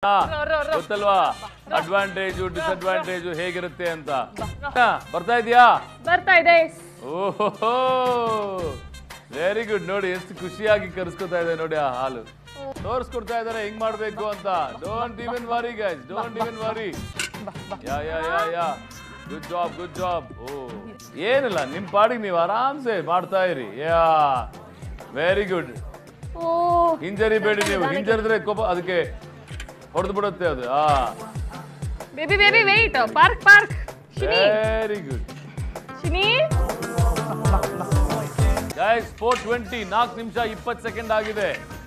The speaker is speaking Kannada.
ಗೊತ್ತಲ್ವಾ ಅಡ್ವಾಂಟೇಜು ಡಿಸ್ಅಡ್ವಾಂಟೇಜು ಹೇಗಿರುತ್ತೆ ಅಂತ ಹಾ, ಬರ್ತಾ ಇದೆಯಾ ಬರ್ತಾ ಇದೆ ಓಹೋ ವೆರಿ ಗುಡ್ ನೋಡಿ ಎಷ್ಟು ಖುಷಿಯಾಗಿ ಕರ್ಸ್ಕೊತಾ ಇದೆ ನೋಡಿ ಆ ಹಾಲು ತೋರಿಸ್ಕೊಡ್ತಾ ಇದಾರೆ ಹೆಂಗ್ ಮಾಡ್ಬೇಕು ಅಂತ don't even worry guys don't even worry yeah yeah yeah yeah good job good job oh ಏನಿಲ್ಲ ನಿಮ್ ಪಾಡಿಗೆ ನೀವು ಆರಾಮ್ಸೆ ಮಾಡ್ತಾ ಇರಿ ಯಾ ವೆರಿ ಗುಡ್ ಓ ಹಿಂಜರಿಬೇಡಿ ನೀವು ಹಿಂಜರಿದ್ರೆ ಕೋಪ ಅದಕ್ಕೆ ಹೊಡೆದು ಬಿಡುತ್ತೆ ಅದು ಆ baby baby wait park park Shini very good Shini guys four twenty ನಾಲ್ಕು ನಿಮಿಷ ಇಪ್ಪತ್ತು ಸೆಕೆಂಡ್ ಆಗಿದೆ